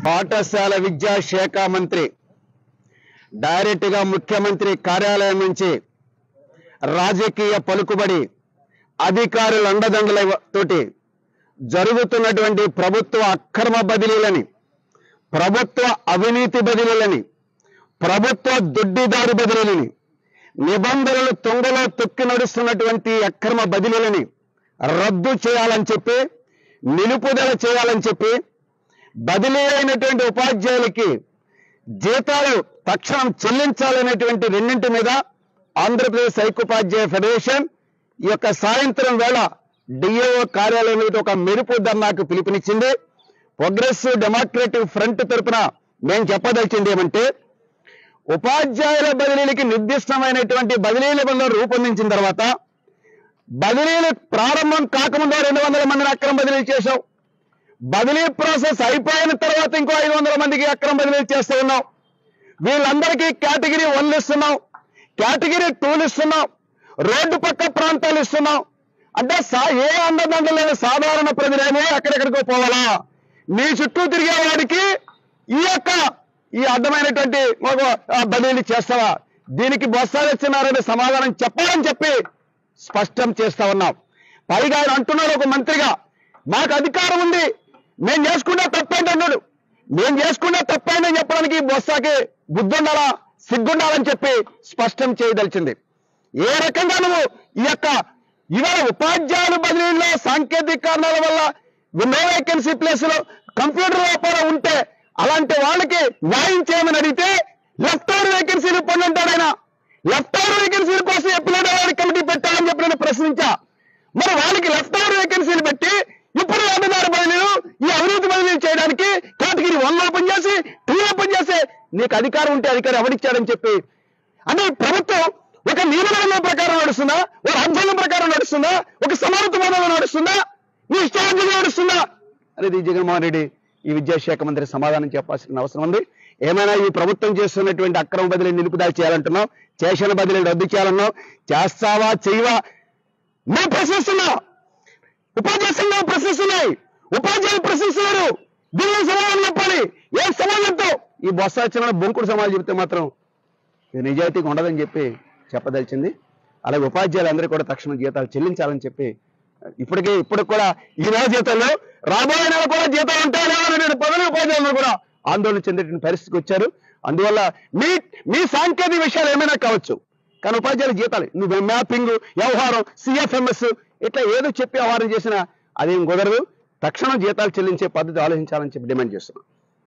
పాఠశాల విద్యా శాఖ మంత్రి డైరెక్ట్ గా ముఖ్యమంత్రి కార్యాలయం నుంచి రాజకీయ పలుకుబడి అధికారుల అండదండల తోటి జరుగుతున్నటువంటి ప్రభుత్వ అక్రమ బదిలీలని ప్రభుత్వ అవినీతి బదిలీలని ప్రభుత్వ దొడ్డిదారు బదిలీలని నిబంధనలు తొంగలో తొక్కి నడుస్తున్నటువంటి అక్రమ బదిలీలని రద్దు చేయాలని చెప్పి నిలుపుదల చేయాలని చెప్పి బదిలీ అయినటువంటి ఉపాధ్యాయులకి జీతాలు తక్షణం చెల్లించాలనేటువంటి రెండింటి మీద ఆంధ్రప్రదేశ్ ఐక్యోపాధ్యాయ ఫెడరేషన్ ఈ యొక్క సాయంత్రం వేళ డిఏఓ కార్యాలయం మీద ఒక మెరుపు ధర్నాకు పిలుపునిచ్చింది ప్రోగ్రెసివ్ డెమోక్రటిక్ ఫ్రంట్ తరపున మేము చెప్పదలిచింది ఏమంటే ఉపాధ్యాయుల బదిలీలకి నిర్దిష్టమైనటువంటి బదిలీ నిబంధనలు రూపొందించిన తర్వాత బదిలీలు ప్రారంభం కాకముందు రెండు వందల మందిని అక్రమ బదిలీ చేశాం బదిలీ ప్రాసెస్ అయిపోయిన తర్వాత ఇంకో ఐదు వందల మందికి అక్రమ బదిలీ చేస్తూ ఉన్నాం వీళ్ళందరికీ కేటగిరీ వన్లు ఇస్తున్నాం కేటగిరీ టూలు ఇస్తున్నాం రోడ్డు పక్క ప్రాంతాలు ఇస్తున్నాం అంటే సా- ఏ అండదండలు లేని సాధారణ ప్రజలేమో ఎక్కడెక్కడికో పోవాలా మీ చుట్టూ తిరిగే వాడికి ఈ యొక్క ఈ అడ్డమైనటువంటి ఒక ఆ, బదిలీ చేస్తావా దీనికి బొత్స సత్యనారాయణ సమాధానం చెప్పాలని చెప్పి స్పష్టం చేస్తా ఉన్నాం పైగా ఆయన అంటున్నాడు ఒక మంత్రిగా మాకు అధికారం ఉంది మేము చేసుకునే తప్పేంటి అన్నాడు మేము చేసుకునే తప్పేంటని చెప్పడానికి బొత్సాకి బుద్ధుండాలా సిగ్గుండాలని చెప్పి స్పష్టం చేయదలిచింది ఏ రకంగా నువ్వు ఈ యొక్క ఇవాళ ఉపాధ్యాయుల బదిలీలో సాంకేతిక కారణాల వల్ల నో వేకెన్సీ ప్లేస్ లో కంప్యూటర్ లోపాలు ఉంటే అలాంటి వాళ్ళకి న్యాయం చేయమని అడిగితే లెఫ్ట్ ఓవర్ వేకెన్సీలు పొందంటాడు ఆయన లెఫ్ట్ ఓవర్ వేకెన్సీల కోసం ఎప్పుడైనా వాడి కమిటీ పెట్టాలని చెప్పి నేను ప్రశ్నించా మరి వాళ్ళకి లెఫ్ట్ ఓవర్ వేకెన్సీలు పెట్టి ఇప్పుడు అడ్డదారు బదిలీలు ఈ అవినీతి బదిలీలు చేయడానికి కేటగిరీ వన్ ఓపెన్ చేసి టూ ఓపెన్ చేసి నీకు అధికారం ఉంటే అధికారం ఎవరిచ్చాడని చెప్పి అంటే ఈ ప్రభుత్వం ఒక నియమనం ప్రకారం నడుస్తుందా ఒక రాజ్యాంగం ప్రకారం నడుస్తుందా ఒక సమానత పదంలో నడుస్తుందా నీ ఇష్టాంజలి నడుస్తుందా అనేది జగన్మోహన్ రెడ్డి ఈ విద్యాశాఖ మంత్రి సమాధానం చెప్పాల్సిన అవసరం ఉంది ఏమైనా ఈ ప్రభుత్వం చేస్తున్నటువంటి అక్రమ బదిలీ నిలుపుదల చేయాలంటున్నాం చేసిన బదిలీ రద్దు చేయాలన్నాం చేస్తావా చెయ్యవా మేము ప్రశ్నిస్తున్నాం ఉపాధ్యాయ సంఘం ప్రశ్నిస్తున్నాయి ఉపాధ్యాయులు ప్రశ్నిస్తున్నారు దీని సమాధానం చెప్పాలి ఏ సమాధానంతో ఈ బొత్స వచ్చిన బొంకుడు సమాధానం చెప్తే మాత్రం ఇది నిజాయితీగా ఉండదని చెప్పి చెప్పదలిచింది అలాగే ఉపాధ్యాయులందరూ కూడా తక్షణ జీతాలు చెల్లించాలని చెప్పి ఇప్పటికే ఇప్పటికి కూడా ఈ నెల జీతాలు రాబోయే నెల కూడా జీతాలు ఉంటాయా అనేటువంటి పదవి ఉపాధ్యాయులు కూడా ఆందోళన చెందేటువంటి పరిస్థితికి వచ్చారు అందువల్ల మీ మీ సాంకేతిక విషయాలు ఏమైనా కావచ్చు కానీ ఉపాధ్యాయుల జీతాలు నువ్వు మ్యాపింగ్ వ్యవహారం సిఎఫ్ఎంఎస్ ఇట్లా ఏదో చెప్పి వ్యవహారం చేసినా అదేం కుదరదు తక్షణం జీతాలు చెల్లించే పద్ధతి ఆలోచించాలని చెప్పి డిమాండ్ చేస్తున్నాం